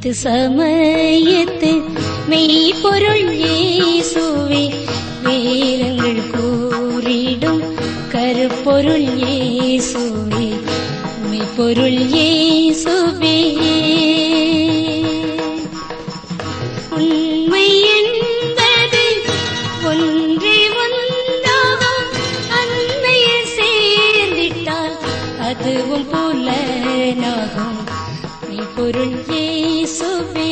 இது சமயத்து மெய்ப்பொருள் இயேசுவே வேதங்கள் கூறிடும் கருப்பொருள் இயேசுவே மெய்ப்பொருள் இயேசுவே உண்மை என்பது ஒன்றே ஒன்றாகும் அன்னையில் சேர்ந்திட்டால் அதுவும் புலனாகும் மெய்ப்பொருள் இயேசுவே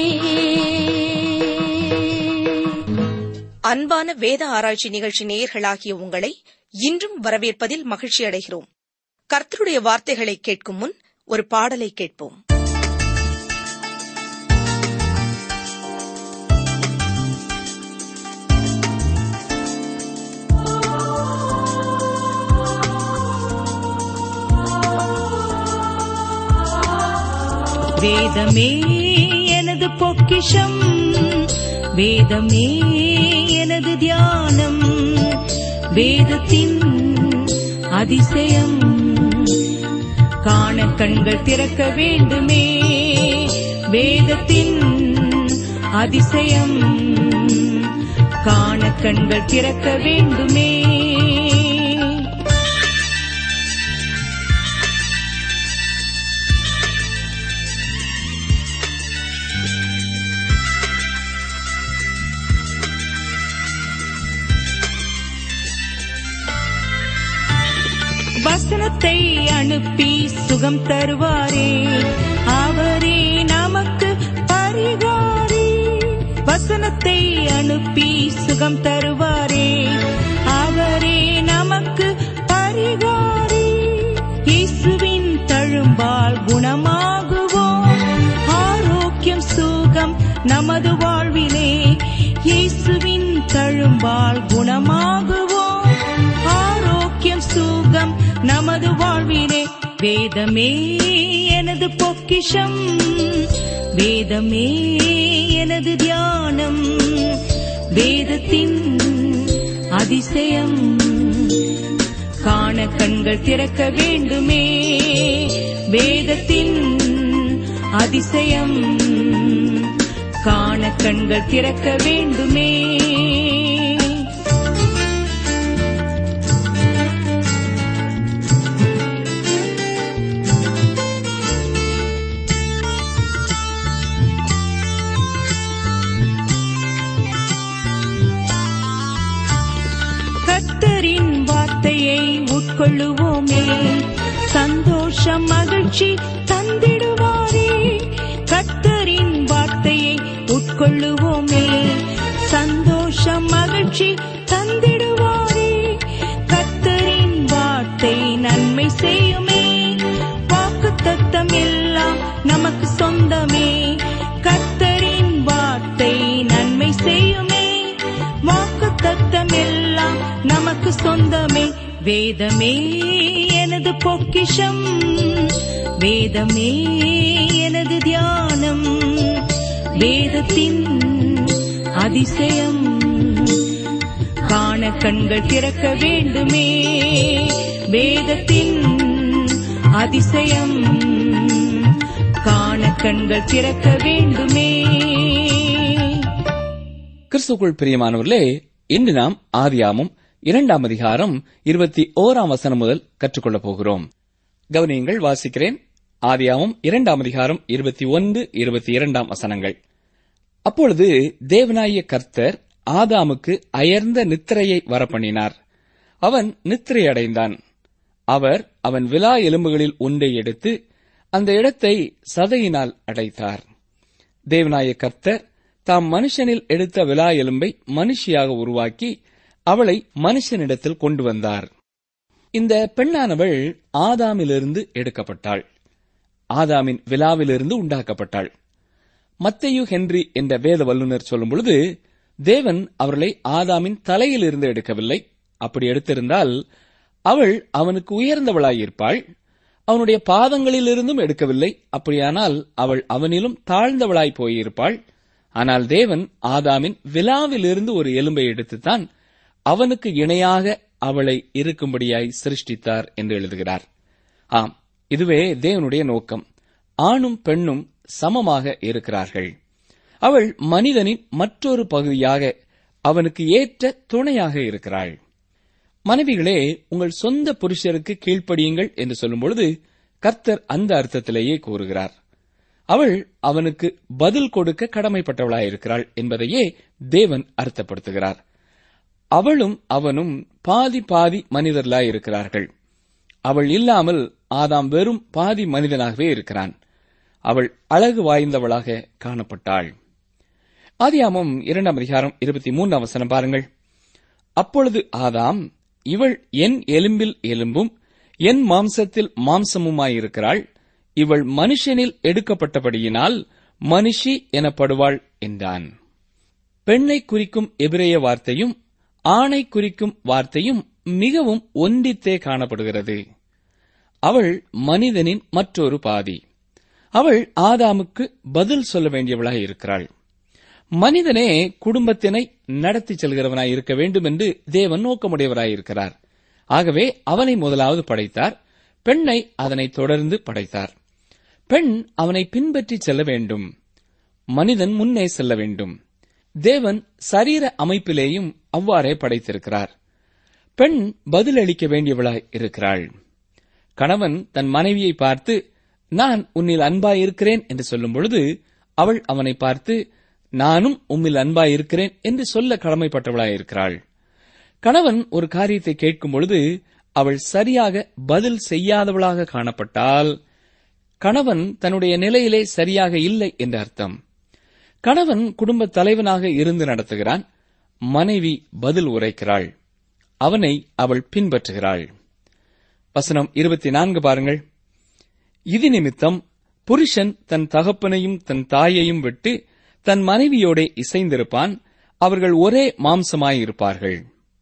அன்பான வேத ஆராய்ச்சி நிகழ்ச்சி நேயர்களாகிய உங்களை இன்றும் வரவேற்பதில் மகிழ்ச்சி அடைகிறோம் கர்த்தருடைய வார்த்தைகளை கேட்கும் முன் ஒரு பாடலை கேட்போம் வேதமே எனது பொக்கிஷம் வேதமே எனது தியானம் வேதத்தின் அதிசயம் காண கண்கள் திறக்க வேண்டுமே வேதத்தின் அதிசயம் காண கண்கள் திறக்க வேண்டுமே வசனத்தை அனுப்பி சுகம் தருவாரே அவரே நமக்கு பரிகாரி வசனத்தை அனுப்பி சுகம் தருவாரே அவரே நமக்கு பரிகாரி இயேசுவின் தழும்பால் குணமாகுவோம் ஆரோக்கியம் சுகம் நமது வாழ்விலே இயேசுவின் தழும்பால் குணமாகுவோம் ஆரோக்கியம் சுகம் நமது வாழ்விலே வேதமே எனது பொக்கிஷம் வேதமே எனது தியானம் வேதத்தின் அதிசயம் காண கண்கள் திறக்க வேண்டுமே வேதத்தின் அதிசயம் காண கண்கள் திறக்க வேண்டுமே கர்த்தரின் வார்த்தையை உட்கொள்ளுவோமே சந்தோஷம் மகிழ்ச்சி தந்திடுவாரே கர்த்தரின் வார்த்தையை உட்கொள்ளுவோமே சந்தோஷம் மகிழ்ச்சி தந்திடுவாரே கர்த்தரின் வார்த்தை நன்மை செய்யுமே வாக்கு தத்தம் எல்லாம் நமக்கு சொந்தமே கர்த்தரின் வார்த்தை நன்மை செய்யுமே வாக்கு தத்தம் எல்லாம் நமக்கு சொந்தமே வேதமே எனது பொக்கிஷம் வேதமே எனது தியானம் வேதத்தின் அதிசயம் காண கண்கள் திறக்க வேண்டுமே வேதத்தின் அதிசயம் காண கண்கள் திறக்க வேண்டுமே கிறிஸ்துக்குள் பிரியமானவர்களே இன்று நாம் ஆதியாமும் இரண்டாம் அதிகாரம் இருபத்தி ஓராம் வசனம் முதல் கற்றுக்கொள்ளப் போகிறோம் கவனியங்கள் வாசிக்கிறேன் ஆதியாமும் இரண்டாம் அதிகாரம் இருபத்தி ஒன்று இருபத்தி இரண்டாம் வசனங்கள் அப்பொழுது தேவனாய கர்த்தர் ஆதாமுக்கு அயர்ந்த நித்திரையை வரப்பண்ணினார் அவன் நித்திரையடைந்தான் அவர் அவன் விலா எலும்புகளில் ஒன்றை எடுத்து அந்த இடத்தை சதையினால் அடைத்தார் தேவனாய கர்த்தர் தாம் மனுஷனில் எடுத்த விலா எலும்பை மனுஷியாக உருவாக்கி அவளை மனுஷனிடத்தில் கொண்டு வந்தார் இந்த பெண்ணானவள் ஆதாமிலிருந்து எடுக்கப்பட்டாள் ஆதாமின் விழாவிலிருந்து உண்டாக்கப்பட்டாள் மத்தையு ஹென்றி என்ற வேத வல்லுநர் சொல்லும் பொழுது தேவன் அவர்களை ஆதாமின் தலையிலிருந்து எடுக்கவில்லை அப்படி எடுத்திருந்தால் அவள் அவனுக்கு உயர்ந்தவளாயிருப்பாள் அவனுடைய பாதங்களிலிருந்தும் எடுக்கவில்லை அப்படியானால் அவள் அவனிலும் தாழ்ந்தவளாய் போயிருப்பாள் ஆனால் தேவன் ஆதாமின் விழாவிலிருந்து ஒரு எலும்பை எடுத்துத்தான் அவனுக்கு இணையாக அவளை இருக்கும்படியாய் சிருஷ்டித்தார் என்று எழுதுகிறார் ஆம் இதுவே தேவனுடைய நோக்கம் ஆணும் பெண்ணும் சமமாக இருக்கிறார்கள் அவள் மனிதனின் மற்றொரு பகுதியாக அவனுக்கு ஏற்ற துணையாக இருக்கிறாள் மனைவிகளே உங்கள் சொந்த புருஷருக்கு கீழ்ப்படியுங்கள் என்று சொல்லும் பொழுது கர்த்தர் அந்த அர்த்தத்திலேயே கூறுகிறார் அவள் அவனுக்கு பதில் கொடுக்க கடமைப்பட்டவளாயிருக்கிறாள் என்பதையே தேவன் அர்த்தப்படுத்துகிறார் அவளும் அவனும் பாதி பாதி மனிதர்களாய் இருக்கிறார்கள் அவள் இல்லாமல் ஆதாம் வெறும் பாதி மனிதனாகவே இருக்கிறான் அவள் அழகு வாய்ந்தவளாக காணப்பட்டாள் ஆதியாமம் இரண்டாம் அதிகாரம் இருபத்தி மூன்றாம் வசனம் பாருங்கள் அப்பொழுது ஆதாம் இவள் என் எலும்பில் எலும்பும் என் மாம்சத்தில் மாம்சமுமாயிருக்கிறாள் இவள் மனுஷனில் எடுக்கப்பட்டபடியினால் மனுஷி எனப்படுவாள் என்றான் பெண்ணை குறிக்கும் எபிரேய வார்த்தையும் ஆணை குறிக்கும் வார்த்தையும் மிகவும் ஒன்றித்தே காணப்படுகிறது அவள் மனிதனின் மற்றொரு பாதி அவள் ஆதாமுக்கு பதில் சொல்ல வேண்டியவளாய் இருக்கிறாள் மனிதனே குடும்பத்தினை நடத்தி செல்கிறவனாய் இருக்க வேண்டும் என்று தேவன் நோக்கமுடையவராய் இருக்கிறார் ஆகவே அவனை முதலாவது படைத்தார் பெண்ணை அதனை தொடர்ந்து படைத்தார் பெண் அவனை பின்பற்றி செல்ல வேண்டும் மனிதன் முன்னே செல்ல வேண்டும் தேவன் சரீர அமைப்பிலேயும் அவ்வாறே படைத்திருக்கிறார் பெண் பதிலளிக்க வேண்டியவளாய் இருக்கிறாள் கணவன் தன் மனைவியை பார்த்து நான் உன்னில் அன்பாய் இருக்கிறேன் என்று சொல்லும் பொழுது அவள் அவனை பார்த்து நானும் உம்மில் அன்பாய் இருக்கிறேன் என்று சொல்ல கடமைப்பட்டவளாய் இருக்கிறாள் கணவன் ஒரு காரியத்தை கேட்கும் பொழுது அவள் சரியாக பதில் செய்யாதவளாக காணப்பட்டால் கணவன் தன்னுடைய நிலையிலே சரியாக இல்லை என்று அர்த்தம் கணவன் குடும்ப தலைவனாக இருந்து நடத்துகிறான் மனைவி பதில் உரைக்கிறாள் அவனை அவள் பின்பற்றுகிறாள் வசனம் இருபத்தி நான்கு பாருங்கள் இது நிமித்தம் புருஷன் தன் தகப்பனையும் தன் தாயையும் விட்டு தன் மனைவியோடே இசைந்திருப்பான் அவர்கள் ஒரே மாம்சமாயிருப்பார்கள்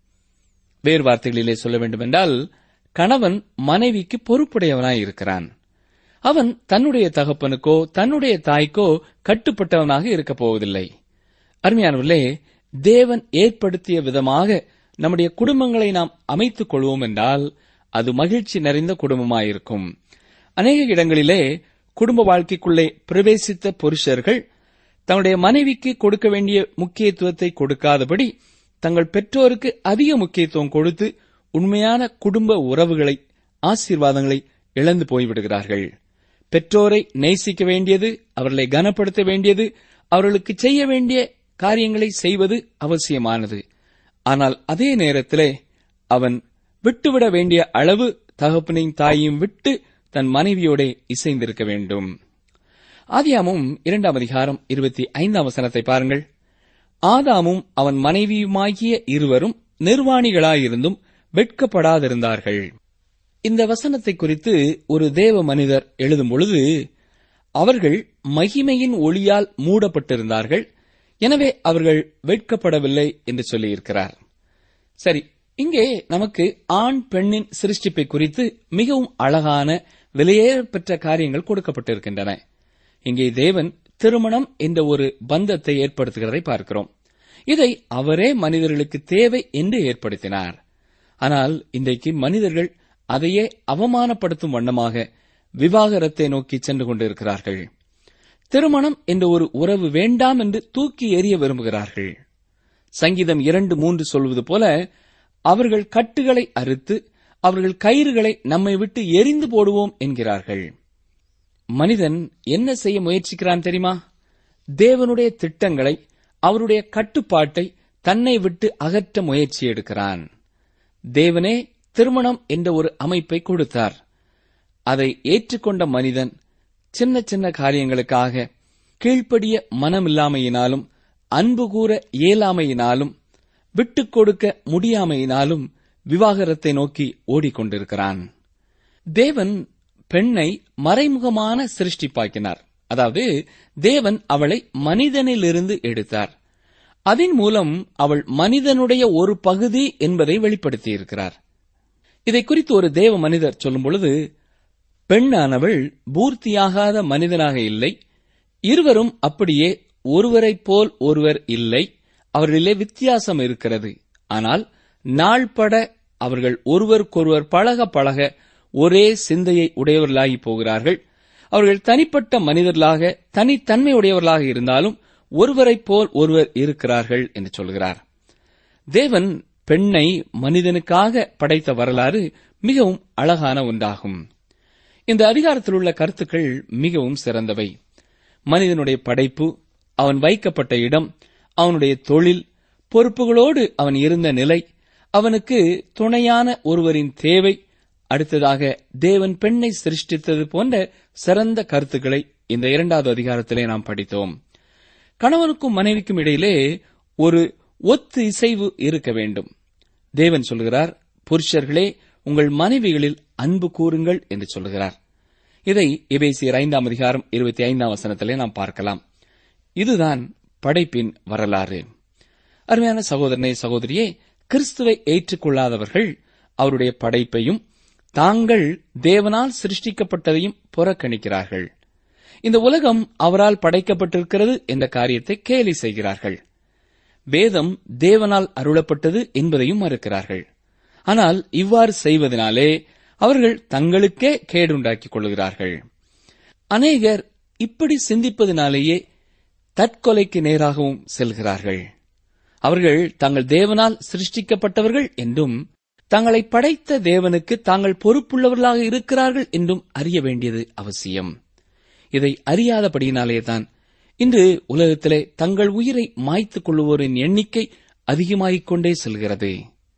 வேறு வார்த்தைகளிலே சொல்ல வேண்டுமென்றால் கணவன் மனைவிக்கு பொறுப்புடையவனாய் இருக்கிறான் அவன் தன்னுடைய தகப்பனுக்கோ தன்னுடைய தாய்க்கோ கட்டுப்பட்டவனாக இருக்கப் போவதில்லை அருமையானவர்களே தேவன் ஏற்படுத்திய விதமாக நம்முடைய குடும்பங்களை நாம் அமைத்துக் கொள்வோம் என்றால் அது மகிழ்ச்சி நிறைந்த குடும்பமாயிருக்கும் அநேக இடங்களிலே குடும்ப வாழ்க்கைக்குள்ளே பிரவேசித்த புருஷர்கள் தங்களுடைய மனைவிக்கு கொடுக்க வேண்டிய முக்கியத்துவத்தை கொடுக்காதபடி தங்கள் பெற்றோருக்கு அதிக முக்கியத்துவம் கொடுத்து உண்மையான குடும்ப உறவுகளை ஆசீர்வாதங்களை இழந்து போய்விடுகிறார்கள் பெற்றோரை நேசிக்க வேண்டியது அவர்களை கனப்படுத்த வேண்டியது அவர்களுக்கு செய்ய வேண்டிய காரியங்களை செய்வது அவசியமானது ஆனால் அதே நேரத்திலே அவன் விட்டுவிட வேண்டிய அளவு தகப்பனையும் தாயையும் விட்டு தன் மனைவியோடே இசைந்திருக்க வேண்டும் ஆதியாமும் இரண்டாம் அதிகாரம் இருபத்தி ஐந்தாம் வசனத்தை பாருங்கள் ஆதாமும் அவன் மனைவியுமாகிய இருவரும் நிர்வாணிகளாயிருந்தும் வெட்கப்படாதிருந்தார்கள் இந்த வசனத்தை குறித்து ஒரு தேவ மனிதர் எழுதும் பொழுது அவர்கள் மகிமையின் ஒளியால் மூடப்பட்டிருந்தார்கள் எனவே அவர்கள் வெட்கப்படவில்லை என்று சொல்லியிருக்கிறார் சரி இங்கே நமக்கு ஆண் பெண்ணின் சிருஷ்டிப்பை குறித்து மிகவும் அழகான விலையேறப்பெற்ற காரியங்கள் கொடுக்கப்பட்டிருக்கின்றன இங்கே தேவன் திருமணம் என்ற ஒரு பந்தத்தை ஏற்படுத்துகிறதை பார்க்கிறோம் இதை அவரே மனிதர்களுக்கு தேவை என்று ஏற்படுத்தினார் ஆனால் இன்றைக்கு மனிதர்கள் அதையே அவமானப்படுத்தும் வண்ணமாக விவாகரத்தை நோக்கி சென்று கொண்டிருக்கிறார்கள் திருமணம் என்ற ஒரு உறவு வேண்டாம் என்று தூக்கி எறிய விரும்புகிறார்கள் சங்கீதம் இரண்டு மூன்று சொல்வது போல அவர்கள் கட்டுகளை அறுத்து அவர்கள் கயிறுகளை நம்மை விட்டு எரிந்து போடுவோம் என்கிறார்கள் மனிதன் என்ன செய்ய முயற்சிக்கிறான் தெரியுமா தேவனுடைய திட்டங்களை அவருடைய கட்டுப்பாட்டை தன்னை விட்டு அகற்ற முயற்சி எடுக்கிறான் தேவனே திருமணம் என்ற ஒரு அமைப்பை கொடுத்தார் அதை ஏற்றுக்கொண்ட மனிதன் சின்ன சின்ன காரியங்களுக்காக கீழ்ப்படிய மனமில்லாமையினாலும் அன்பு கூற இயலாமையினாலும் விட்டுக் கொடுக்க முடியாமையினாலும் விவாகரத்தை நோக்கி ஓடிக்கொண்டிருக்கிறான் தேவன் பெண்ணை மறைமுகமான சிருஷ்டிப்பாக்கினார் அதாவது தேவன் அவளை மனிதனிலிருந்து எடுத்தார் அதன் மூலம் அவள் மனிதனுடைய ஒரு பகுதி என்பதை வெளிப்படுத்தியிருக்கிறார் இதை குறித்து ஒரு தேவ மனிதர் சொல்லும் பொழுது பெண்ணானவள் பூர்த்தியாகாத மனிதனாக இல்லை இருவரும் அப்படியே ஒருவரைப் போல் ஒருவர் இல்லை அவர்களிலே வித்தியாசம் இருக்கிறது ஆனால் நாள்பட அவர்கள் ஒருவருக்கொருவர் பழக பழக ஒரே சிந்தையை உடையவர்களாகி போகிறார்கள் அவர்கள் தனிப்பட்ட மனிதர்களாக தனித்தன்மையுடையவர்களாக இருந்தாலும் ஒருவரைப் போல் ஒருவர் இருக்கிறார்கள் என்று சொல்கிறார் தேவன் பெண்ணை மனிதனுக்காக படைத்த வரலாறு மிகவும் அழகான ஒன்றாகும் இந்த அதிகாரத்தில் உள்ள கருத்துக்கள் மிகவும் சிறந்தவை மனிதனுடைய படைப்பு அவன் வைக்கப்பட்ட இடம் அவனுடைய தொழில் பொறுப்புகளோடு அவன் இருந்த நிலை அவனுக்கு துணையான ஒருவரின் தேவை அடுத்ததாக தேவன் பெண்ணை சிருஷ்டித்தது போன்ற சிறந்த கருத்துக்களை இந்த இரண்டாவது அதிகாரத்திலே நாம் படித்தோம் கணவனுக்கும் மனைவிக்கும் இடையிலே ஒரு ஒத்து இசைவு இருக்க வேண்டும் தேவன் சொல்கிறார் புருஷர்களே உங்கள் மனைவிகளில் அன்பு கூறுங்கள் என்று சொல்கிறார் இதை எபேசியர் ஐந்தாம் அதிகாரம் இருபத்தி ஐந்தாம் வசனத்திலே நாம் பார்க்கலாம் இதுதான் படைப்பின் வரலாறு அருமையான சகோதரனே சகோதரியே கிறிஸ்துவை ஏற்றுக்கொள்ளாதவர்கள் அவருடைய படைப்பையும் தாங்கள் தேவனால் சிருஷ்டிக்கப்பட்டதையும் புறக்கணிக்கிறார்கள் இந்த உலகம் அவரால் படைக்கப்பட்டிருக்கிறது என்ற காரியத்தை கேலி செய்கிறார்கள் வேதம் தேவனால் அருளப்பட்டது என்பதையும் மறுக்கிறார்கள் ஆனால் இவ்வாறு செய்வதனாலே அவர்கள் தங்களுக்கே கேடுண்டாக்கிக் கொள்கிறார்கள் அநேகர் இப்படி சிந்திப்பதினாலேயே தற்கொலைக்கு நேராகவும் செல்கிறார்கள் அவர்கள் தங்கள் தேவனால் சிருஷ்டிக்கப்பட்டவர்கள் என்றும் தங்களை படைத்த தேவனுக்கு தாங்கள் பொறுப்புள்ளவர்களாக இருக்கிறார்கள் என்றும் அறிய வேண்டியது அவசியம் இதை அறியாதபடியினாலேதான் இன்று உலகத்திலே தங்கள் உயிரை மாய்த்துக் கொள்ளுவோரின் எண்ணிக்கை அதிகமாகிக் கொண்டே செல்கிறது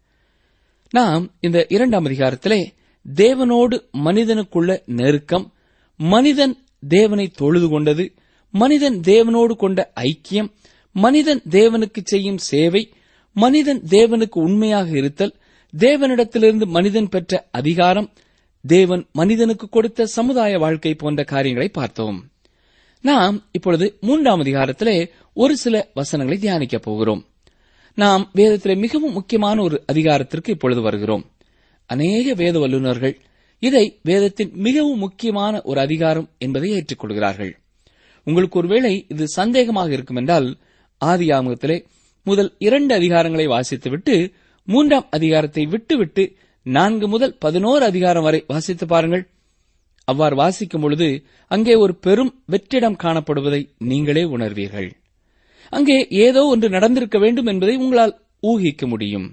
நாம் இந்த இரண்டாம் அதிகாரத்திலே தேவனோடு மனிதனுக்குள்ள நெருக்கம் மனிதன் தேவனை தொழுது கொண்டது மனிதன் தேவனோடு கொண்ட ஐக்கியம் மனிதன் தேவனுக்கு செய்யும் சேவை மனிதன் தேவனுக்கு உண்மையாக இருத்தல் தேவனிடத்திலிருந்து மனிதன் பெற்ற அதிகாரம் தேவன் மனிதனுக்கு கொடுத்த சமுதாய வாழ்க்கை போன்ற காரியங்களை பார்த்தோம் நாம் இப்பொழுது மூன்றாம் அதிகாரத்திலே ஒரு சில வசனங்களை தியானிக்கப் போகிறோம் நாம் வேதத்திலே மிகவும் முக்கியமான ஒரு அதிகாரத்திற்கு இப்பொழுது வருகிறோம் அநேக வேத வல்லுநர்கள் இதை வேதத்தின் மிகவும் முக்கியமான ஒரு அதிகாரம் என்பதை ஏற்றுக்கொள்கிறார்கள் உங்களுக்கு ஒருவேளை இது சந்தேகமாக இருக்கும் என்றால் ஆதி ஆமுகத்திலே முதல் இரண்டு அதிகாரங்களை வாசித்துவிட்டு மூன்றாம் அதிகாரத்தை விட்டுவிட்டு நான்கு முதல் பதினோரு அதிகாரம் வரை வாசித்து பாருங்கள் அவ்வாறு வாசிக்கும் பொழுது அங்கே ஒரு பெரும் வெற்றிடம் காணப்படுவதை நீங்களே உணர்வீர்கள் அங்கே ஏதோ ஒன்று நடந்திருக்க வேண்டும் என்பதை உங்களால் ஊகிக்க முடியும்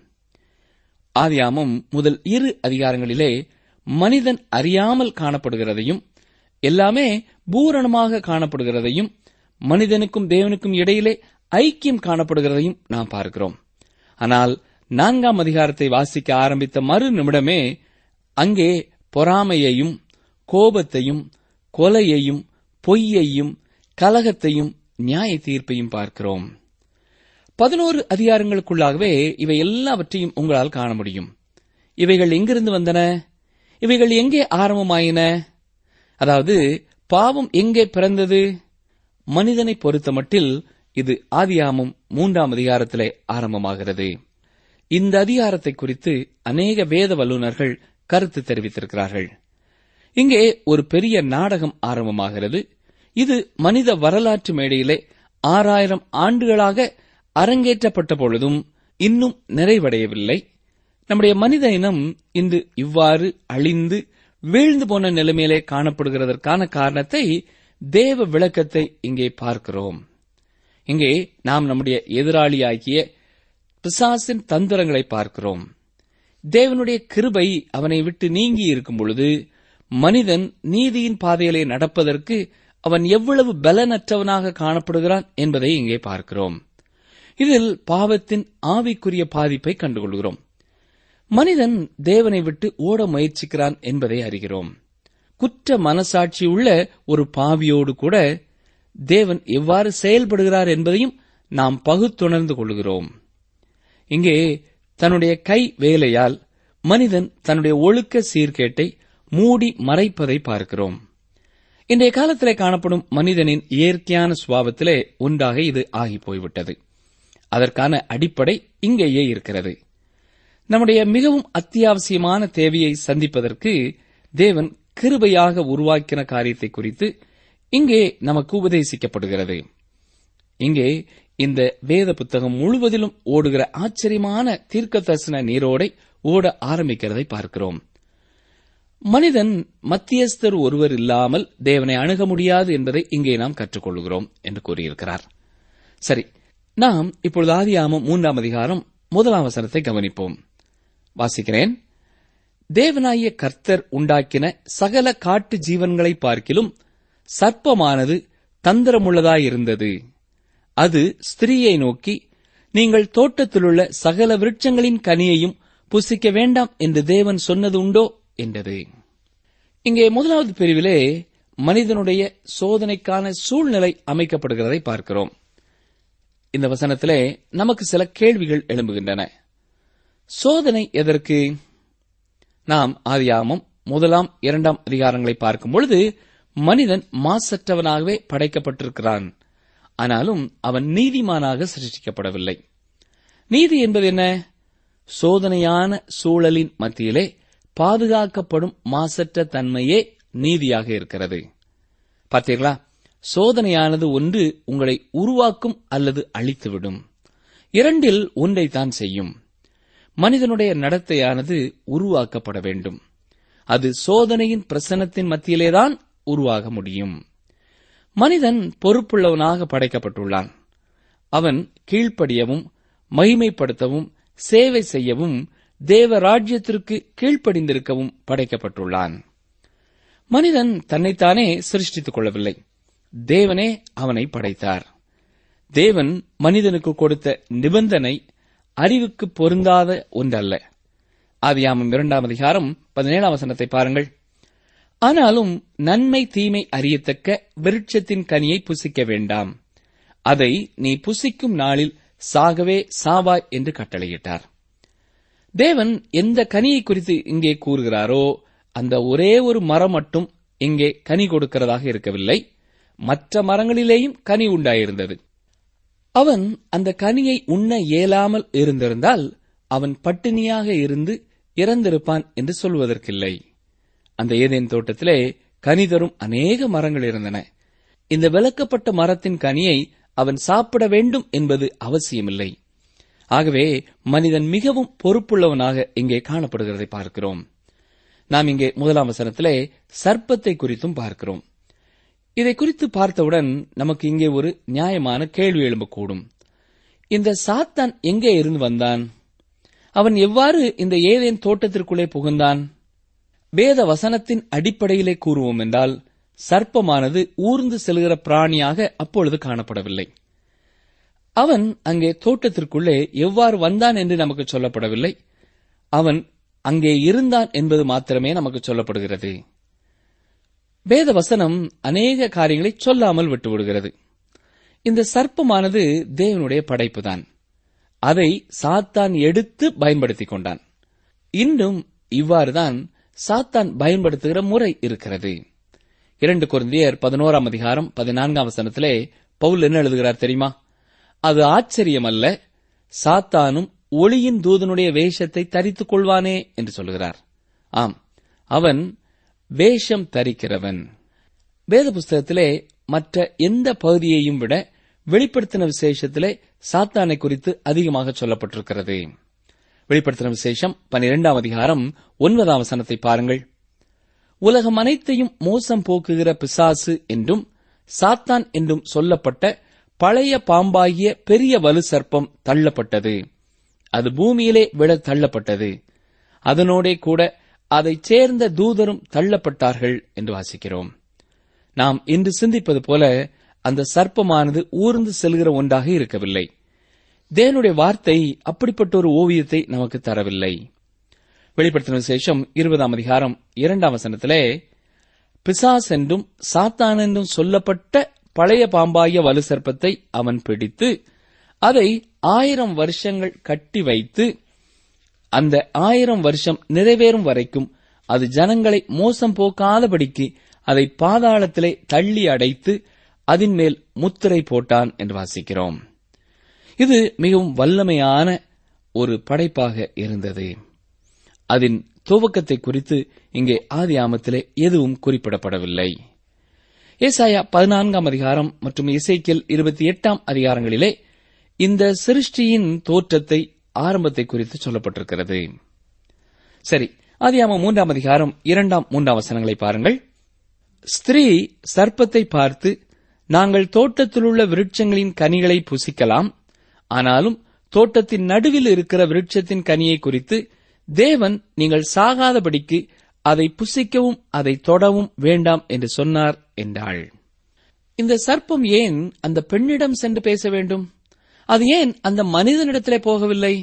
ஆதியாமம் முதல் இரு அதிகாரங்களிலே மனிதன் அறியாமல் காணப்படுகிறதையும் எல்லாமே பூரணமாக காணப்படுகிறதையும் மனிதனுக்கும் தேவனுக்கும் இடையிலே ஐக்கியம் காணப்படுகிறதையும் நாம் பார்க்கிறோம் ஆனால் நான்காம் அதிகாரத்தை வாசிக்க ஆரம்பித்த மறு நிமிடமே அங்கே பொறாமையையும் கோபத்தையும் கொலையையும் பொய்யையும் கலகத்தையும் நியாய தீர்ப்பையும் பார்க்கிறோம் பதினோரு அதிகாரங்களுக்குள்ளாகவே இவை எல்லாவற்றையும் உங்களால் காண முடியும் இவைகள் எங்கிருந்து வந்தன இவைகள் எங்கே ஆரம்பமாயின அதாவது பாவம் எங்கே பிறந்தது மனிதனை பொறுத்தமட்டில் இது ஆதியாமம் மூன்றாம் அதிகாரத்திலே ஆரம்பமாகிறது இந்த அதிகாரத்தை குறித்து அநேக வேத வல்லுநர்கள் கருத்து தெரிவித்திருக்கிறார்கள் இங்கே ஒரு பெரிய நாடகம் ஆரம்பமாகிறது இது மனித வரலாற்று மேடையிலே ஆறாயிரம் ஆண்டுகளாக அரங்கேற்றப்பட்ட பொழுதும் இன்னும் நிறைவடையவில்லை நம்முடைய மனித இனம் இன்று இவ்வாறு அழிந்து வீழ்ந்து போன நிலைமையிலே காணப்படுகிறதற்கான காரணத்தை தேவ விளக்கத்தை இங்கே பார்க்கிறோம் இங்கே நாம் நம்முடைய எதிராளியாகிய பிசாசின் தந்திரங்களை பார்க்கிறோம் தேவனுடைய கிருபை அவனை விட்டு நீங்கி இருக்கும் பொழுது மனிதன் நீதியின் பாதையிலே நடப்பதற்கு அவன் எவ்வளவு பலனற்றவனாக காணப்படுகிறான் என்பதை இங்கே பார்க்கிறோம் இதில் பாவத்தின் ஆவிக்குரிய பாதிப்பை கண்டுகொள்கிறோம் மனிதன் தேவனை விட்டு ஓட முயற்சிக்கிறான் என்பதை அறிகிறோம் குற்ற மனசாட்சி உள்ள ஒரு பாவியோடு கூட தேவன் எவ்வாறு செயல்படுகிறார் என்பதையும் நாம் பகுத்துணர்ந்து கொள்கிறோம் இங்கே தன்னுடைய கை வேலையால் மனிதன் தன்னுடைய ஒழுக்க சீர்கேட்டை மூடி மறைப்பதை பார்க்கிறோம் இன்றைய காலத்திலே காணப்படும் மனிதனின் இயற்கையான சுவாபத்திலே ஒன்றாக இது ஆகி போய்விட்டது அதற்கான அடிப்படை இங்கேயே இருக்கிறது நம்முடைய மிகவும் அத்தியாவசியமான தேவையை சந்திப்பதற்கு தேவன் கிருபையாக உருவாக்கின காரியத்தை குறித்து இங்கே நமக்கு உபதேசிக்கப்படுகிறது இங்கே இந்த வேத புத்தகம் முழுவதிலும் ஓடுகிற ஆச்சரியமான தீர்க்க தரிசன நீரோடை ஓட ஆரம்பிக்கிறதை பார்க்கிறோம் மனிதன் மத்தியஸ்தர் ஒருவர் இல்லாமல் தேவனை அணுக முடியாது என்பதை இங்கே நாம் கற்றுக்கொள்கிறோம் என்று கூறியிருக்கிறார் சரி நாம் இப்பொழுது ஆதியாமம் மூன்றாம் அதிகாரம் முதலாம் வசனத்தை கவனிப்போம் வாசிக்கிறேன் தேவனாகிய கர்த்தர் உண்டாக்கின சகல காட்டு ஜீவன்களை பார்க்கிலும் சர்ப்பமானது தந்திரமுள்ளதாயிருந்தது அது ஸ்திரீயை நோக்கி நீங்கள் தோட்டத்திலுள்ள சகல விருட்சங்களின் கனியையும் புசிக்க வேண்டாம் என்று தேவன் சொன்னது உண்டோ என்றது இங்கே முதலாவது பிரிவிலே மனிதனுடைய சோதனைக்கான சூழ்நிலை அமைக்கப்படுகிறதை பார்க்கிறோம் இந்த வசனத்திலே நமக்கு சில கேள்விகள் எழும்புகின்றன சோதனை எதற்கு நாம் ஆதியாமம் முதலாம் இரண்டாம் அதிகாரங்களை பார்க்கும் பொழுது மனிதன் மாசற்றவனாகவே படைக்கப்பட்டிருக்கிறான் ஆனாலும் அவன் நீதிமானாக சிருஷ்டிக்கப்படவில்லை நீதி என்பது என்ன சோதனையான சூழலின் மத்தியிலே பாதுகாக்கப்படும் மாசற்ற தன்மையே நீதியாக இருக்கிறது பார்த்தீர்களா சோதனையானது ஒன்று உங்களை உருவாக்கும் அல்லது அழித்துவிடும் இரண்டில் ஒன்றைத்தான் செய்யும் மனிதனுடைய நடத்தையானது உருவாக்கப்பட வேண்டும் அது சோதனையின் பிரசனத்தின் மத்தியிலேதான் உருவாக முடியும் மனிதன் பொறுப்புள்ளவனாக படைக்கப்பட்டுள்ளான் அவன் கீழ்ப்படியவும் மகிமைப்படுத்தவும் சேவை செய்யவும் தேவ ராஜ்யத்திற்கு கீழ்ப்படிந்திருக்கவும் படைக்கப்பட்டுள்ளான் மனிதன் தன்னைத்தானே சிருஷ்டித்துக் கொள்ளவில்லை தேவனே அவனை படைத்தார் தேவன் மனிதனுக்கு கொடுத்த நிபந்தனை அறிவுக்கு பொருந்தாத ஒன்றல்ல ஆதியாமம் இரண்டாம் அதிகாரம் பதினேழாம் வசனத்தை பாருங்கள் ஆனாலும் நன்மை தீமை அறியத்தக்க விருட்சத்தின் கனியை புசிக்க வேண்டாம் அதை நீ புசிக்கும் நாளில் சாகவே சாவாய் என்று கட்டளையிட்டார் தேவன் எந்த கனியை குறித்து இங்கே கூறுகிறாரோ அந்த ஒரே ஒரு மரம் மட்டும் இங்கே கனி கொடுக்கிறதாக இருக்கவில்லை மற்ற மரங்களிலேயும் கனி உண்டாயிருந்தது அவன் அந்த கனியை உண்ண இயலாமல் இருந்திருந்தால் அவன் பட்டினியாக இருந்து இறந்திருப்பான் என்று சொல்வதற்கில்லை அந்த ஏதேன் தோட்டத்திலே கனி தரும் அநேக மரங்கள் இருந்தன இந்த விளக்கப்பட்ட மரத்தின் கனியை அவன் சாப்பிட வேண்டும் என்பது அவசியமில்லை ஆகவே மனிதன் மிகவும் பொறுப்புள்ளவனாக இங்கே காணப்படுகிறதை பார்க்கிறோம் நாம் இங்கே முதலாம் வசனத்திலே சர்ப்பத்தை குறித்தும் பார்க்கிறோம் இதை குறித்து பார்த்தவுடன் நமக்கு இங்கே ஒரு நியாயமான கேள்வி எழும்பக்கூடும் இந்த சாத்தான் எங்கே இருந்து வந்தான் அவன் எவ்வாறு இந்த ஏதேன் தோட்டத்திற்குள்ளே புகுந்தான் வேத வசனத்தின் அடிப்படையிலே கூறுவோம் என்றால் சர்ப்பமானது ஊர்ந்து செல்கிற பிராணியாக அப்பொழுது காணப்படவில்லை அவன் அங்கே தோட்டத்திற்குள்ளே எவ்வாறு வந்தான் என்று நமக்கு சொல்லப்படவில்லை அவன் அங்கே இருந்தான் என்பது மாத்திரமே நமக்கு சொல்லப்படுகிறது வேத வசனம் அநேக காரியங்களை சொல்லாமல் விட்டுவிடுகிறது இந்த சர்ப்பமானது தேவனுடைய படைப்புதான் அதை சாத்தான் எடுத்து பயன்படுத்திக் கொண்டான் இன்னும் இவ்வாறுதான் சாத்தான் பயன்படுத்துகிற முறை இருக்கிறது இரண்டு குருந்தியர் பதினோராம் அதிகாரம் பதினான்காம் வசனத்திலே பவுல் என்ன எழுதுகிறார் தெரியுமா அது ஆச்சரியமல்ல சாத்தானும் ஒளியின் தூதனுடைய வேஷத்தை தரித்துக் கொள்வானே என்று சொல்கிறார் ஆம் அவன் வேஷம் தரிக்கிறவன் வேத புஸ்தகத்திலே மற்ற எந்த பகுதியையும் விட வெளிப்படுத்தின விசேஷத்திலே சாத்தானை குறித்து அதிகமாக சொல்லப்பட்டிருக்கிறது வெளிப்படுத்தின விசேஷம் பனிரெண்டாம் அதிகாரம் ஒன்பதாம் வசனத்தை பாருங்கள் உலகம் அனைத்தையும் மோசம் போக்குகிற பிசாசு என்றும் சாத்தான் என்றும் சொல்லப்பட்ட பழைய பாம்பாகிய பெரிய வலு சர்ப்பம் தள்ளப்பட்டது அது பூமியிலே விழ தள்ளப்பட்டது அதனோடே கூட அதைச் சேர்ந்த தூதரும் தள்ளப்பட்டார்கள் என்று வாசிக்கிறோம் நாம் இன்று சிந்திப்பது போல அந்த சர்ப்பமானது ஊர்ந்து செல்கிற ஒன்றாக இருக்கவில்லை தேவனுடைய வார்த்தை அப்படிப்பட்ட ஒரு ஓவியத்தை நமக்கு தரவில்லை வெளிப்படுத்தின விசேஷம் இருபதாம் அதிகாரம் இரண்டாம் வசனத்திலே பிசாஸ் என்றும் சாத்தான் என்றும் சொல்லப்பட்ட பழைய பாம்பாகிய வலு சர்ப்பத்தை அவன் பிடித்து அதை ஆயிரம் வருஷங்கள் கட்டி வைத்து அந்த ஆயிரம் வருஷம் நிறைவேறும் வரைக்கும் அது ஜனங்களை மோசம் போக்காதபடிக்கு அதை பாதாளத்திலே தள்ளி அடைத்து அதன் மேல் முத்திரை போட்டான் என்று வாசிக்கிறோம் இது மிகவும் வல்லமையான ஒரு படைப்பாக இருந்தது அதன் துவக்கத்தை குறித்து இங்கே ஆதி ஆமத்திலே எதுவும் குறிப்பிடப்படவில்லை ஏசாயா பதினான்காம் அதிகாரம் மற்றும் இசைக்கியல் இருபத்தி எட்டாம் அதிகாரங்களிலே இந்த சிருஷ்டியின் தோற்றத்தை ஆரம்பத்தை குறித்து சொல்லப்பட்டிருக்கிறது சரி ஆதியாமம் மூன்றாம் அதிகாரம் இரண்டாம் மூன்றாம் வசனங்களை பாருங்கள் ஸ்திரீ சர்ப்பத்தை பார்த்து நாங்கள் தோட்டத்திலுள்ள விருட்சங்களின் கனிகளை புசிக்கலாம் ஆனாலும் தோட்டத்தின் நடுவில் இருக்கிற விருட்சத்தின் கனியை குறித்து தேவன் நீங்கள் சாகாதபடிக்கு அதை புசிக்கவும் அதை தொடவும் வேண்டாம் என்று சொன்னார் என்றாள் இந்த சர்ப்பம் ஏன் அந்த பெண்ணிடம் சென்று பேச வேண்டும் அது ஏன் அந்த மனிதனிடத்திலே போகவில்லை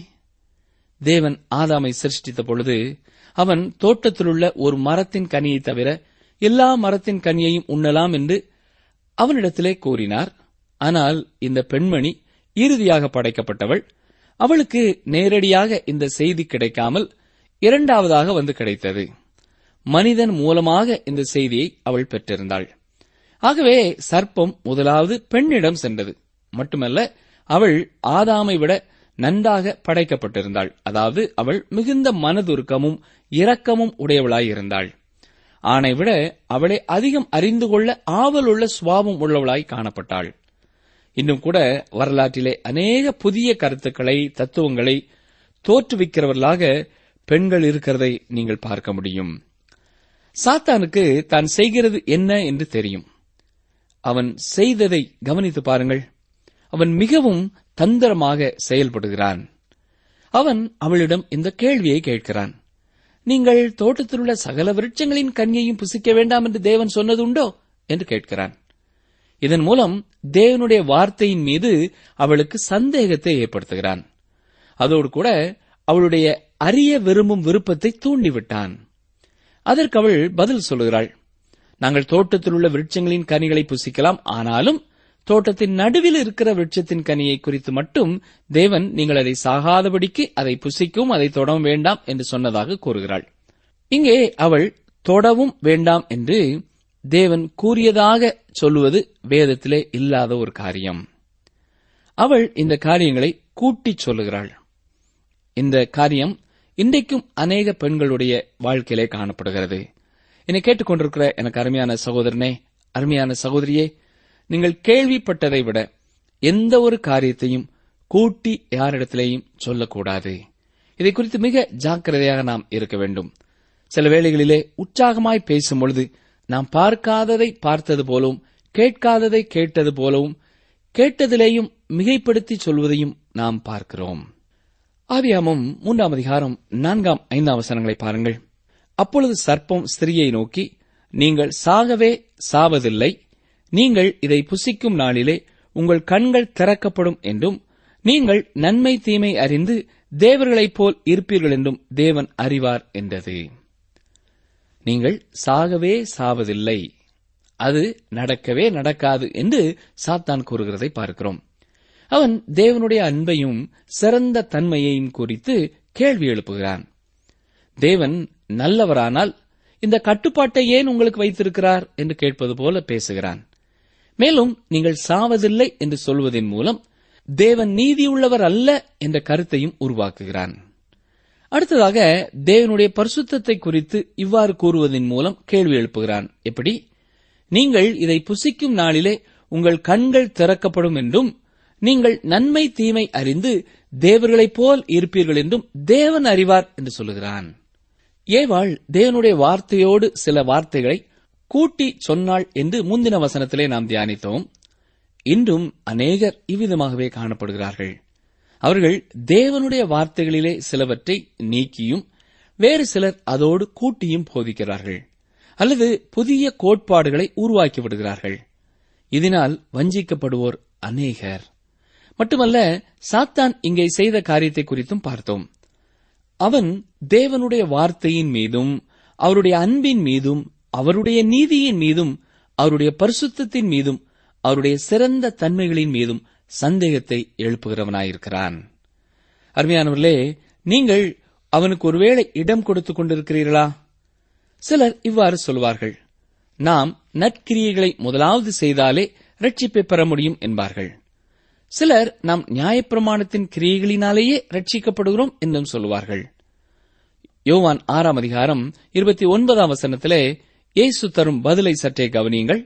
தேவன் ஆதாமை சிருஷ்டித்த பொழுது அவன் தோட்டத்திலுள்ள ஒரு மரத்தின் கனியை தவிர எல்லா மரத்தின் கனியையும் உண்ணலாம் என்று அவனிடத்திலே கூறினார் ஆனால் இந்த பெண்மணி இறுதியாக படைக்கப்பட்டவள் அவளுக்கு நேரடியாக இந்த செய்தி கிடைக்காமல் இரண்டாவதாக வந்து கிடைத்தது மனிதன் மூலமாக இந்த செய்தியை அவள் பெற்றிருந்தாள் ஆகவே சர்ப்பம் முதலாவது பெண்ணிடம் சென்றது மட்டுமல்ல அவள் ஆதாமை விட நன்றாக படைக்கப்பட்டிருந்தாள் அதாவது அவள் மிகுந்த மனதுருக்கமும் இரக்கமும் உடையவளாயிருந்தாள் ஆணை விட அவளை அதிகம் அறிந்து கொள்ள ஆவலுள்ள சுவாபம் உள்ளவளாய் காணப்பட்டாள் இன்னும் கூட வரலாற்றிலே அநேக புதிய கருத்துக்களை தத்துவங்களை தோற்றுவிக்கிறவர்களாக பெண்கள் இருக்கிறதை நீங்கள் பார்க்க முடியும் சாத்தானுக்கு தான் செய்கிறது என்ன என்று தெரியும் அவன் செய்ததை கவனித்து பாருங்கள் அவன் மிகவும் தந்திரமாக செயல்படுகிறான் அவன் அவளிடம் இந்த கேள்வியை கேட்கிறான் நீங்கள் தோட்டத்தில் உள்ள சகல விருட்சங்களின் கனியையும் புசிக்க வேண்டாம் என்று தேவன் சொன்னதுண்டோ என்று கேட்கிறான் இதன் மூலம் தேவனுடைய வார்த்தையின் மீது அவளுக்கு சந்தேகத்தை ஏற்படுத்துகிறான் அதோடு கூட அவளுடைய அறிய விரும்பும் விருப்பத்தை தூண்டிவிட்டான் அதற்கு அவள் பதில் சொல்லுகிறாள் நாங்கள் தோட்டத்தில் உள்ள விருட்சங்களின் கனிகளை புசிக்கலாம் ஆனாலும் தோட்டத்தின் நடுவில் இருக்கிற விருட்சத்தின் கனியை குறித்து மட்டும் தேவன் நீங்கள் அதை சாகாதபடிக்கு அதை புசிக்கவும் அதை தொடவும் வேண்டாம் என்று சொன்னதாக கூறுகிறாள் இங்கே அவள் தொடவும் வேண்டாம் என்று தேவன் கூறியதாக சொல்லுவது வேதத்திலே இல்லாத ஒரு காரியம் அவள் இந்த காரியங்களை கூட்டிச் சொல்லுகிறாள் இந்த காரியம் இன்றைக்கும் அநேக பெண்களுடைய வாழ்க்கையிலே காணப்படுகிறது என்னை கேட்டுக்கொண்டிருக்கிற எனக்கு அருமையான சகோதரனே அருமையான சகோதரியே நீங்கள் கேள்விப்பட்டதை விட எந்த ஒரு காரியத்தையும் கூட்டி யாரிடத்திலேயும் சொல்லக்கூடாது இதை குறித்து மிக ஜாக்கிரதையாக நாம் இருக்க வேண்டும் சில வேளைகளிலே உற்சாகமாய் பேசும் பொழுது நாம் பார்க்காததை பார்த்தது போலவும் கேட்காததை கேட்டது போலவும் கேட்டதிலேயும் மிகைப்படுத்தி சொல்வதையும் நாம் பார்க்கிறோம் ஆதியாமம் மூன்றாம் அதிகாரம் நான்காம் ஐந்தாம் வசனங்களை பாருங்கள் அப்பொழுது சர்ப்பம் ஸ்திரியை நோக்கி நீங்கள் சாகவே சாவதில்லை நீங்கள் இதை புசிக்கும் நாளிலே உங்கள் கண்கள் திறக்கப்படும் என்றும் நீங்கள் நன்மை தீமை அறிந்து தேவர்களைப் போல் இருப்பீர்கள் என்றும் தேவன் அறிவார் என்றது நீங்கள் சாகவே சாவதில்லை அது நடக்கவே நடக்காது என்று சாத்தான் கூறுகிறதை பார்க்கிறோம் அவன் தேவனுடைய அன்பையும் சிறந்த தன்மையையும் குறித்து கேள்வி எழுப்புகிறான் தேவன் நல்லவரானால் இந்த கட்டுப்பாட்டை ஏன் உங்களுக்கு வைத்திருக்கிறார் என்று கேட்பது போல பேசுகிறான் மேலும் நீங்கள் சாவதில்லை என்று சொல்வதன் மூலம் தேவன் நீதியுள்ளவர் அல்ல என்ற கருத்தையும் உருவாக்குகிறான் அடுத்ததாக தேவனுடைய பரிசுத்தத்தை குறித்து இவ்வாறு கூறுவதன் மூலம் கேள்வி எழுப்புகிறான் எப்படி நீங்கள் இதை புசிக்கும் நாளிலே உங்கள் கண்கள் திறக்கப்படும் என்றும் நீங்கள் நன்மை தீமை அறிந்து தேவர்களைப் போல் இருப்பீர்கள் என்றும் தேவன் அறிவார் என்று சொல்லுகிறான் ஏவாள் தேவனுடைய வார்த்தையோடு சில வார்த்தைகளை கூட்டி சொன்னாள் என்று முந்தின வசனத்திலே நாம் தியானித்தோம் இன்றும் அநேகர் இவ்விதமாகவே காணப்படுகிறார்கள் அவர்கள் தேவனுடைய வார்த்தைகளிலே சிலவற்றை நீக்கியும் வேறு சிலர் அதோடு கூட்டியும் போதிக்கிறார்கள் அல்லது புதிய கோட்பாடுகளை உருவாக்கி விடுகிறார்கள் இதனால் வஞ்சிக்கப்படுவோர் அநேகர் மட்டுமல்ல சாத்தான் இங்கே செய்த காரியத்தை குறித்தும் பார்த்தோம் அவன் தேவனுடைய வார்த்தையின் மீதும் அவருடைய அன்பின் மீதும் அவருடைய நீதியின் மீதும் அவருடைய பரிசுத்தத்தின் மீதும் அவருடைய சிறந்த தன்மைகளின் மீதும் சந்தேகத்தை எழுப்புகிறவனாயிருக்கிறான் அருமையானவர்களே நீங்கள் அவனுக்கு ஒருவேளை இடம் கொடுத்துக் கொண்டிருக்கிறீர்களா சிலர் இவ்வாறு சொல்வார்கள் நாம் நற்கிரியைகளை முதலாவது செய்தாலே ரட்சிப்பை பெற முடியும் என்பார்கள் சிலர் நாம் நியாயப்பிரமாணத்தின் கிரியைகளினாலேயே ரட்சிக்கப்படுகிறோம் என்றும் சொல்லுவார்கள் யோவான் ஆறாம் அதிகாரம் இருபத்தி ஒன்பதாம் வசனத்திலே இயேசு தரும் பதிலை சற்றே கவனியுங்கள்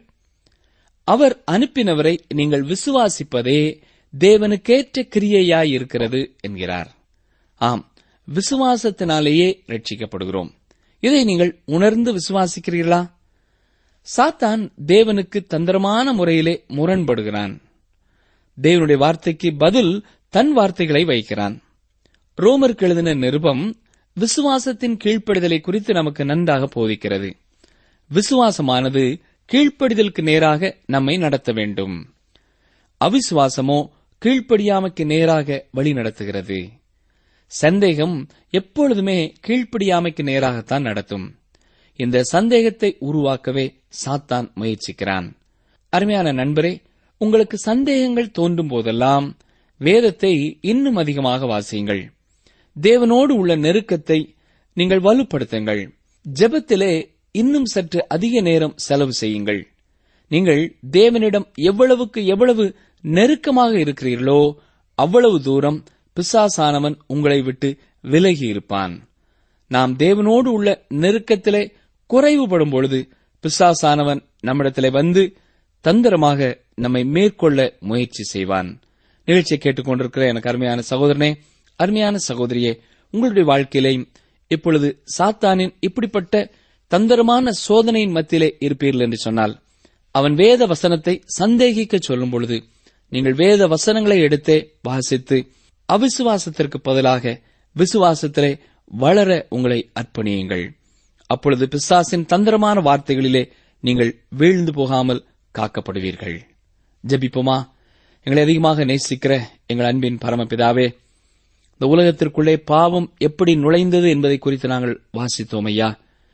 அவர் அனுப்பினவரை நீங்கள் விசுவாசிப்பதே தேவனுக்கேற்ற கிரியையாயிருக்கிறது என்கிறார் ஆம் விசுவாசத்தினாலேயே ரட்சிக்கப்படுகிறோம் இதை நீங்கள் உணர்ந்து விசுவாசிக்கிறீர்களா சாத்தான் தேவனுக்கு தந்திரமான முறையிலே முரண்படுகிறான் தேவனுடைய வார்த்தைக்கு பதில் தன் வார்த்தைகளை வைக்கிறான் ரோமருக்கு எழுதின நிருபம் விசுவாசத்தின் கீழ்ப்படிதலை குறித்து நமக்கு நன்றாக போதிக்கிறது விசுவாசமானது கீழ்ப்படிதலுக்கு நேராக நம்மை நடத்த வேண்டும் அவிசுவாசமோ கீழ்ப்படியாமைக்கு நேராக வழி நடத்துகிறது சந்தேகம் எப்பொழுதுமே கீழ்ப்படியாமைக்கு நேராகத்தான் நடத்தும் இந்த சந்தேகத்தை உருவாக்கவே சாத்தான் முயற்சிக்கிறான் அருமையான நண்பரே உங்களுக்கு சந்தேகங்கள் தோன்றும் போதெல்லாம் வேதத்தை இன்னும் அதிகமாக வாசியுங்கள் தேவனோடு உள்ள நெருக்கத்தை நீங்கள் வலுப்படுத்துங்கள் ஜெபத்திலே இன்னும் சற்று அதிக நேரம் செலவு செய்யுங்கள் நீங்கள் தேவனிடம் எவ்வளவுக்கு எவ்வளவு நெருக்கமாக இருக்கிறீர்களோ அவ்வளவு தூரம் பிசாசானவன் உங்களை விட்டு விலகி இருப்பான் நாம் தேவனோடு உள்ள நெருக்கத்திலே குறைவுபடும் பொழுது பிசாசானவன் நம்மிடத்திலே வந்து தந்திரமாக நம்மை மேற்கொள்ள முயற்சி செய்வான் நிகழ்ச்சியை கேட்டுக்கொண்டிருக்கிற எனக்கு அருமையான சகோதரனே அருமையான சகோதரியே உங்களுடைய வாழ்க்கையிலேயும் இப்பொழுது சாத்தானின் இப்படிப்பட்ட தந்திரமான சோதனையின் மத்தியிலே இருப்பீர்கள் என்று சொன்னால் அவன் வேத வசனத்தை சந்தேகிக்க சொல்லும் பொழுது நீங்கள் வேத வசனங்களை எடுத்தே வாசித்து அவிசுவாசத்திற்கு பதிலாக விசுவாசத்திலே வளர உங்களை அர்ப்பணியுங்கள் அப்பொழுது பிசாசின் தந்திரமான வார்த்தைகளிலே நீங்கள் வீழ்ந்து போகாமல் காக்கப்படுவீர்கள் ஜெபிப்போமா எங்களை அதிகமாக நேசிக்கிற எங்கள் அன்பின் பரமபிதாவே இந்த உலகத்திற்குள்ளே பாவம் எப்படி நுழைந்தது என்பதை குறித்து நாங்கள் வாசித்தோம் ஐயா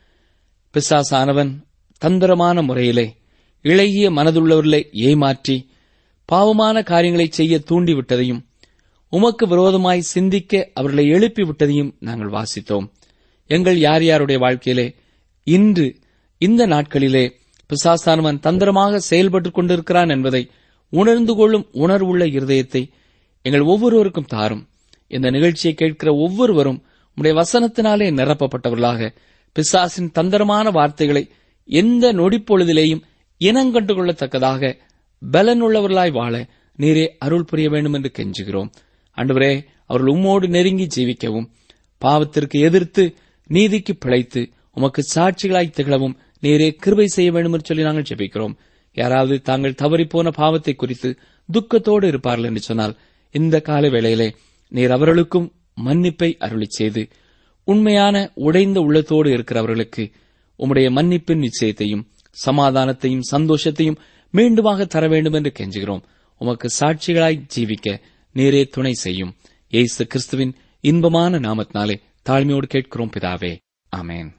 பிசாசானவன் தந்திரமான முறையிலே இளகிய மனதுள்ளவர்களை ஏமாற்றி பாவமான காரியங்களை செய்ய தூண்டிவிட்டதையும் உமக்கு விரோதமாய் சிந்திக்க அவர்களை எழுப்பி விட்டதையும் நாங்கள் வாசித்தோம் எங்கள் யார் யாருடைய வாழ்க்கையிலே இன்று இந்த நாட்களிலே பிசாசானவன் தந்திரமாக செயல்பட்டுக் கொண்டிருக்கிறான் என்பதை உணர்ந்து கொள்ளும் உணர்வுள்ள இருதயத்தை எங்கள் ஒவ்வொருவருக்கும் தாரும் இந்த நிகழ்ச்சியை கேட்கிற ஒவ்வொருவரும் உடைய வசனத்தினாலே நிரப்பப்பட்டவர்களாக பிசாசின் தந்திரமான வார்த்தைகளை எந்த நொடிப்பொழுதிலேயும் இனங்கண்டு கொள்ளத்தக்கதாக பலனுள்ளவர்களாய் வாழ நீரே அருள் புரிய வேண்டும் என்று கெஞ்சுகிறோம் அன்றுவரே அவர்கள் உம்மோடு நெருங்கி ஜீவிக்கவும் பாவத்திற்கு எதிர்த்து நீதிக்கு பிழைத்து உமக்கு சாட்சிகளாய் திகழவும் நீரே கிருபை செய்ய வேண்டும் என்று சொல்லி நாங்கள் ஜெபிக்கிறோம் யாராவது தாங்கள் தவறிப்போன பாவத்தை குறித்து துக்கத்தோடு இருப்பார்கள் என்று சொன்னால் இந்த கால வேளையிலே நீர் அவர்களுக்கும் மன்னிப்பை அருளிச் செய்து உண்மையான உடைந்த உள்ளத்தோடு இருக்கிறவர்களுக்கு உம்முடைய மன்னிப்பின் நிச்சயத்தையும் சமாதானத்தையும் சந்தோஷத்தையும் மீண்டுமாக தர வேண்டும் என்று கெஞ்சுகிறோம் உமக்கு சாட்சிகளாய் ஜீவிக்க நீரே துணை செய்யும் ஏசு கிறிஸ்துவின் இன்பமான நாமத்தினாலே தாழ்மையோடு கேட்கிறோம் பிதாவே ஆமென்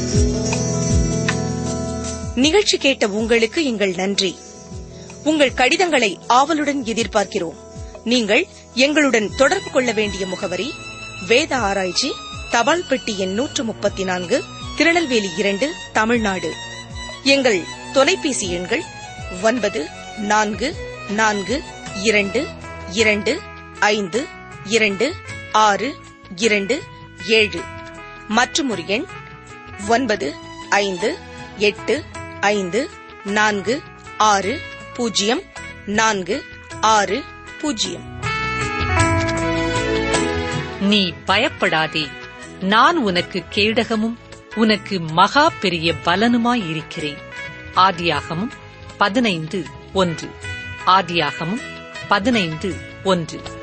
நிகழ்ச்சி கேட்ட உங்களுக்கு எங்கள் நன்றி உங்கள் கடிதங்களை ஆவலுடன் எதிர்பார்க்கிறோம் நீங்கள் எங்களுடன் தொடர்பு கொள்ள வேண்டிய முகவரி வேத ஆராய்ச்சி தபால் பெட்டி எண் நூற்று முப்பத்தி நான்கு திருநெல்வேலி இரண்டு தமிழ்நாடு எங்கள் தொலைபேசி எண்கள் ஒன்பது நான்கு நான்கு இரண்டு இரண்டு ஐந்து இரண்டு ஆறு இரண்டு ஏழு மற்றும் ஒரு எண் ஒன்பது ஐந்து எட்டு ஐந்து நான்கு ஆறு பூஜ்ஜியம் நான்கு ஆறு பூஜ்ஜியம் நீ பயப்படாதே நான் உனக்கு கேடகமும் உனக்கு மகா பெரிய பலனுமாயிருக்கிறேன் ஆதியாகமும் பதினைந்து ஒன்று ஆதியாகமும் பதினைந்து ஒன்று